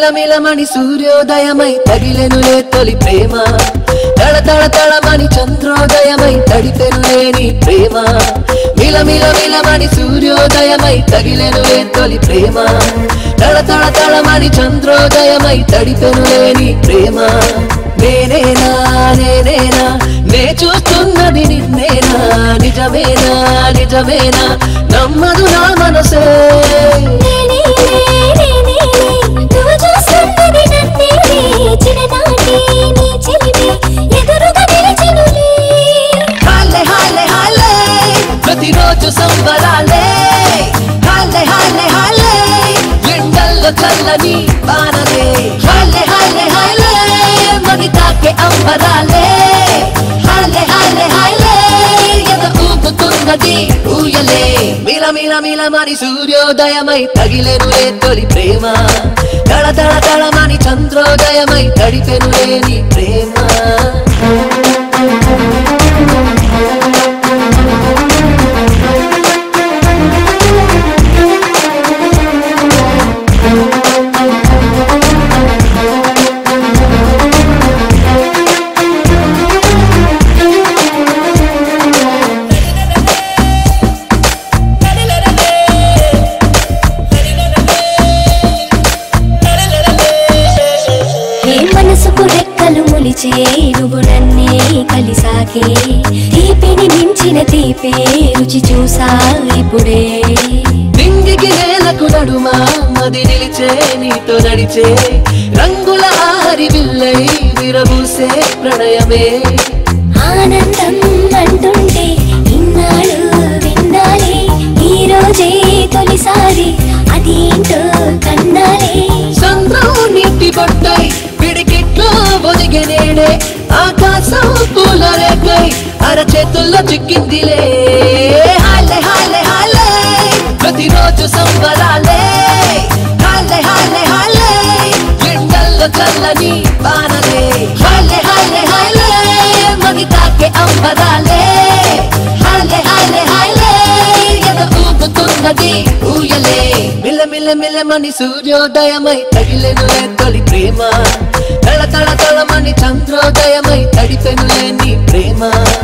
మిలమిలమణి సూర్యోదయమై తగిలెనులే తొలి ప్రేమ తళ తళ తళమణి చంద్రోదయమై తడిపెనులే నీ ప్రేమ మిలమిల మిలమణి సూర్యోదయమై తగిలెనులే తొలి ప్రేమ తళ తళ తళమణి చంద్రోదయమై తడిపెనులే నీ ప్రేమ నేనేనా నేనేనా నే చూస్తున్నది నిన్నేనా నిజమేనా నిజమేనా నమ్మదు నా మనసే నేనే నేనే నువ్వు చూస్తున్నది నన్నేనే చిన్ననాటి నీ చెలిమే ఎదురుగా నిలిచెనులే హాలే హాలే హాలే ప్రతిరోజు సంబరాలే హాలే హాలే హాలే ఎండల్లో చల్లని బాణలే హాలే హాలే హాలే మది తాకే అంబరాలే హాలే హాలే హాలే ఎద ఊపుతున్నది ఊయలే మిల మిల మిల మని సూర్యోదయమై తగిలెనులే తొలి ప్రేమ తళ తళ తళమని చంద్రోదయమై తడిపెనులే నీ ప్రేమ ఏ మనసుకు రెక్కలు మొలిచే నువ్వు నన్నే కలిసాకే తీపిని మించిన తీపే రుచి చూసా ఇప్పుడే నింగికి నేలకు నడుమా మది నిలిచే నీతో నడిచే రంగుల ఆరి విల్లై విరబూసే ప్రణయమే ఆనందం అంటుంటే ఇన్నాళ్ళు విన్నాలే ఈ రోజే తొలిసారి అదేంటో కన్నాలే సంద్రం నీటి బొట్టై పిడికిట్లో ఒదిగే నేడే ఆకాశం పూల రేఖై అరచేతుల్లో చిక్కిందిలే హాలే హాలే హాలే ప్రతిరోజు సంబరాలే హాలే హాలే హాలే ఎండల్లో చల్లని బాణలే హాలే హాలే హాలే మది తాకే అంబరాలే హాలే హాలే హాలే ఎద ఊపుతున్నది ఊయలే మిల మిల మిలమని సూర్యోదయమై తగిలెనులే తొలి ప్రేమ తళ తళ తళమని చంద్రోదయమై తడిపెనులే నీ ప్రేమ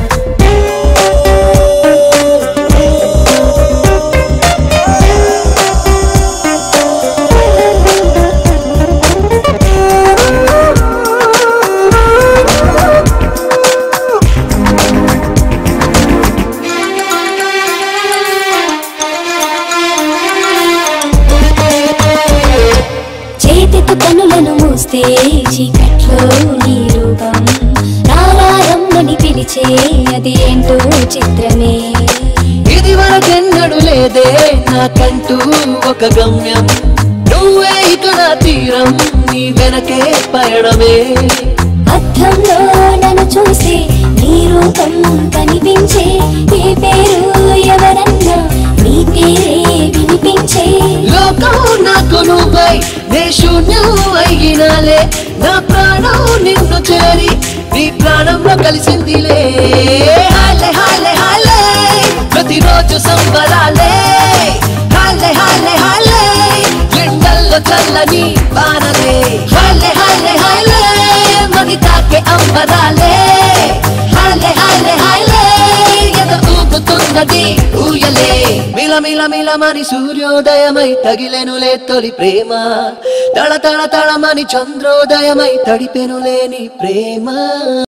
చేతితో కనులను మూస్తే చీకట్లో నీ రూపం రారారమ్మని పిలిచే అది ఏంటో చిత్రమే ఇది వరకెన్నడు లేదే నాకంటూ ఒక గమ్యం నువ్వే ఇక నా తీరం నీ వెనకే పయడమే అద్దంలో నన్ను చూసి నీ రూపం కనిపించే ఏ పేరు ఎవరన్నా నీ పేరే వినిపించే లోకం నాకు నువ్వై నే శూన్యం అయినాలే నా ప్రాణం నిన్ను చేరి నీ ప్రాణంలో కలిసిందిలే హాలే హాలే హాలే ప్రతిరోజు సంబరాలే హాలే హాలే హాలే ఎండల్లో చల్లని బాణలే హాలే హాలే హాలే మది తాకే అంబరాలే హాలే హాలే హాలే ఎద ఊపుతున్నది ఊయలే మిల మిల మిలమని సూర్యోదయమై తగిలెనులే తొలి ప్రేమ తళ తళ తళమని చంద్రోదయమై తడిపెనులే నీ ప్రేమ